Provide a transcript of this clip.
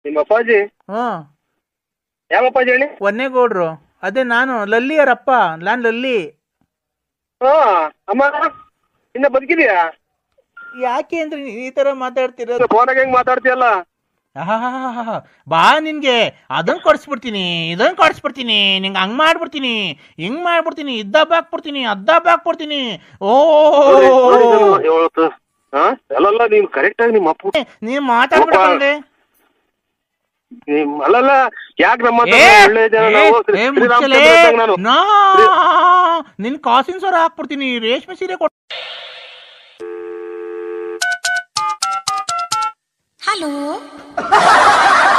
ನಿಮ್ಮ ಅಪ್ಪಾಜಿ ಹ್ಮ್ ಯಾವ ಅಪ್ಪಾಜಿ ಹೇಳಿ ಒನ್ನೇಗೌಡ್ರು ಅದೇ ನಾನು ಲಲ್ಲಿಯರಪ್ಪ ನಾನ್ ಲಲ್ಲಿ ಹಾ ಅಮ್ಮ ಇನ್ನ ಬದುಕಿದ್ಯಾ ಯಾಕೆ ಅಂದ್ರೆ ನೀನ್ ಈ ತರ ಮಾತಾಡ್ತಿರೋದು ಫೋನಾಗ ಹೆಂಗ್ ಮಾತಾಡ್ತೀಯಲ್ಲ ಆಹಾಹಾಹಾಹಾ. ಬಾ ನಿನ್ಗೆ ಅದನ್ ಕೊಡ್ಸ್ಬಿಡ್ತೀನಿ ಇದನ್ ಕೊಡ್ಸ್ಬಿಡ್ತೀನಿ ನಿಂಗೆ ಹಂಗ್ ಮಾಡ್ಬಿಡ್ತೀನಿ ಹಿಂಗ್ ಮಾಡ್ಬಿಡ್ತೀನಿ ಇದ್ದಬ್ಬ ಹಾಕ್ಬಿಡ್ತೀನಿ ಅದ್ದಬ್ಬ ಹಾಕ್ಬಿಡ್ತೀನಿ ಓ ನೋಡಿ, ನೋಡಿ ಇದನ್ನ ಇವತ್ತು, ಹಾ? ಅಲ್ಲಲ್ಲ ನೀನ್ ಕರೆಕ್ಟ್ ಆಗಿ ನಿಮ್ಮ ಅಪ್ಪ ನೀವ್ ಮಾತಾಡ್ಬಿಡ್ತಂದ್ರೆ ನಿಮ್ ಅಲ್ಲಲ್ಲ ಯಾಕೆ ನಮ್ಮ ಹತ್ರ ಏ, ಒಳ್ಳೆ ಜನ ಏ, ನಾವು ಏ, ಶ್ರೀರಾಮ್ ಮುಚ್ಚಲೇ. ಚಂದ್ರ ಇದ್ದಂಗ್ ನಾನು ನಾ ನಿನ್ ಕಾಸಿನ ಸರ ಹಾಕ್ಬಿಡ್ತೀನಿ ರೇಷ್ಮೆ ಸೀರೆ ಕೊಟ್ ಹಲೋ